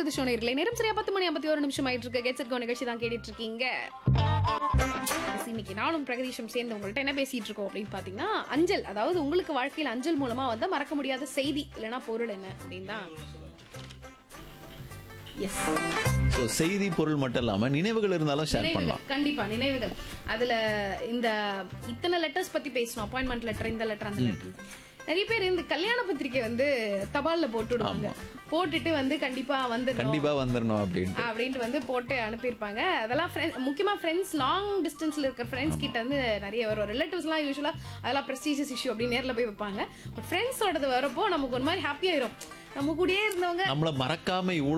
போகுது சோனர்களே நேரம் சரியா பத்து மணி ஐம்பத்தி ஒரு நிமிஷம் ஆயிட்டு இருக்கு கெட்ஸ் கோ நிகழ்ச்சி தான் கேட்டுட்டு இருக்கீங்க Yes, இன்னைக்கு நானும் பிரகதீஷம் சேர்ந்து உங்கள்ட்ட என்ன பேசிட்டு இருக்கோம் அப்படின்னு பாத்தீங்கன்னா அஞ்சல் அதாவது உங்களுக்கு வாழ்க்கையில் அஞ்சல் மூலமா வந்து மறக்க முடியாத செய்தி இல்லைன்னா பொருள் என்ன அப்படின்னு தான் எஸ் ஸோ செய்தி பொருள் மட்டும் இல்லாம நினைவுகள் இருந்தாலும் ஷேர் பண்ணலாம் நினைவுகள் கண்டிப்பா நினைவுகள் அதுல இந்த இத்தனை லெட்டர்ஸ் பத்தி பேசணும் அப்பாயின்மெண்ட் லெட்டர் இந்த லெட்டர் அந்த லெட்டர் நிறைய பேர் இந்த கல்யாண பத்திரிக்கை வந்து தபால்ல போட்டு விடுவாங்க போட்டுட்டு வந்து கண்டிப்பா வந்து கண்டிப்பா வந்துடணும் அப்படின்ட்டு அப்படின்ட்டு வந்து போட்டு அனுப்பியிருப்பாங்க அதெல்லாம் friend- முக்கியமா ஃப்ரெண்ட்ஸ் லாங் டிஸ்டன்ஸ்ல இருக்க ஃப்ரெண்ட்ஸ் கிட்ட வந்து நிறைய வரும் ரிலேட்டிவ்ஸ்லாம் யூஸ்வலா அதெல்லாம் ப்ரெஸ்டீஜியஸ் இஷ்யூ அப்படின்னு நேர்ல போய் வைப்பாங்க ஃப்ரெண்ட்ஸோடது வரப்போ நமக்கு ஒரு மாதிரி ஹாப்பி ஆயிரும் நம்ம கூடயே இருந்தவங்க நம்மள மறக்காம இவ்வளவு